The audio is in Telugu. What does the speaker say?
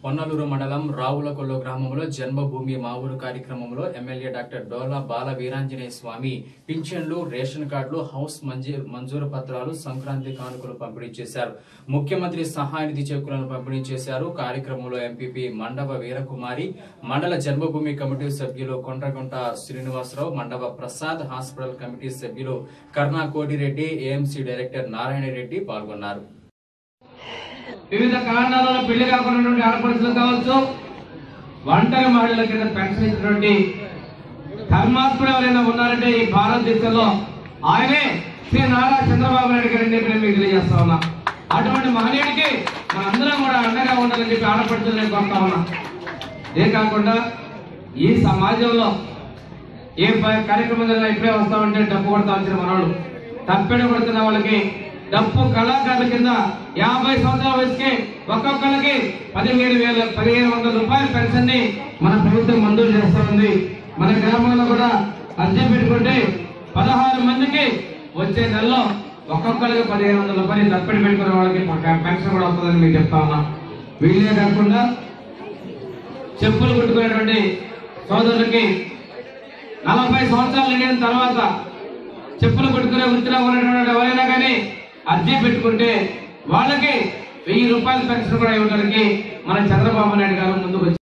పొన్నలూరు మండలం రావులకొల్లు గ్రామంలో జన్మభూమి మా ఊరు కార్యక్రమంలో ఎమ్మెల్యే డాక్టర్ డోలా బాల వీరాంజనేయ స్వామి పింఛన్లు రేషన్ కార్డులు హౌస్ మంజూ- మంజూరు పత్రాలు సంక్రాంతి కానుకలు పంపిణీ చేశారు ముఖ్యమంత్రి సహాయ నిధి చెక్కులను పంపిణీ చేశారు కార్యక్రమంలో ఎంపీపీ మండవ వీరకుమారి మండల జన్మభూమి కమిటీ సభ్యులు కొండ్రగుంట శ్రీనివాసరావు మండవ ప్రసాద్ హాస్పిటల్ కమిటీ సభ్యులు కర్ణా కోటిరెడ్డి ఏఎంసీ డైరెక్టర్ నారాయణ రెడ్డి పాల్గొన్నారు వివిధ కారణాలలో పెళ్లి కాకున్నటువంటి ఆడపడుచులు కావచ్చు ఒంటరి మహిళల కింద పెన్షన్ ఇచ్చినటువంటి ధర్మాత్ముడు ఎవరైనా ఉన్నారంటే ఈ భారతదేశంలో ఆయనే శ్రీ నారా చంద్రబాబు నాయుడు గారిని నేను మీకు తెలియజేస్తా ఉన్నా అటువంటి మహనీయుడికి మనందరం కూడా అండగా ఉండాలని చెప్పి ఆడపడుచులు నేను కోరుతా ఉన్నా ఇదే కాకుండా ఈ సమాజంలో ఏ ప- కార్యక్రమం జరిగినా ఇప్పుడే వస్తామంటే డబ్బు కొడతా వచ్చిన మనవాళ్ళు తప్పెడ కొడుతున్న వాళ్ళకి డప్పు కళాకారుల కింద యాభై సంవత్సరాల వయసుకి ఒక్కొక్కరికి పదిహేను వేల పదిహేను వందల రూపాయల పెన్షన్ ని మన ప్రభుత్వం మంజూరు చేస్తా ఉంది మన గ్రామంలో కూడా అర్జీ పెట్టుకుంటే పదహారు మందికి వచ్చే నెలలో ఒక్కొక్కరికి పదిహేను వందల రూపాయలు తప్పెడి పెట్టుకునే వాళ్ళకి మాకు పెన్షన్ కూడా వస్తుందని మీకు చెప్తా ఉన్నా వీళ్ళే కాకుండా చెప్పులు కుట్టుకునేటువంటి సోదరులకి నలభై సంవత్సరాలు నిండిన తర్వాత చెప్పులు కొట్టుకునే వృత్తిలో ఉన్నటువంటి ఎవరైనా కానీ అర్జీ పెట్టుకుంటే వాళ్ళకి వెయ్యి రూపాయల పెన్షన్ కూడా ఇవ్వడానికి మన చంద్రబాబు నాయుడు గారు ముందుకు వచ్చారు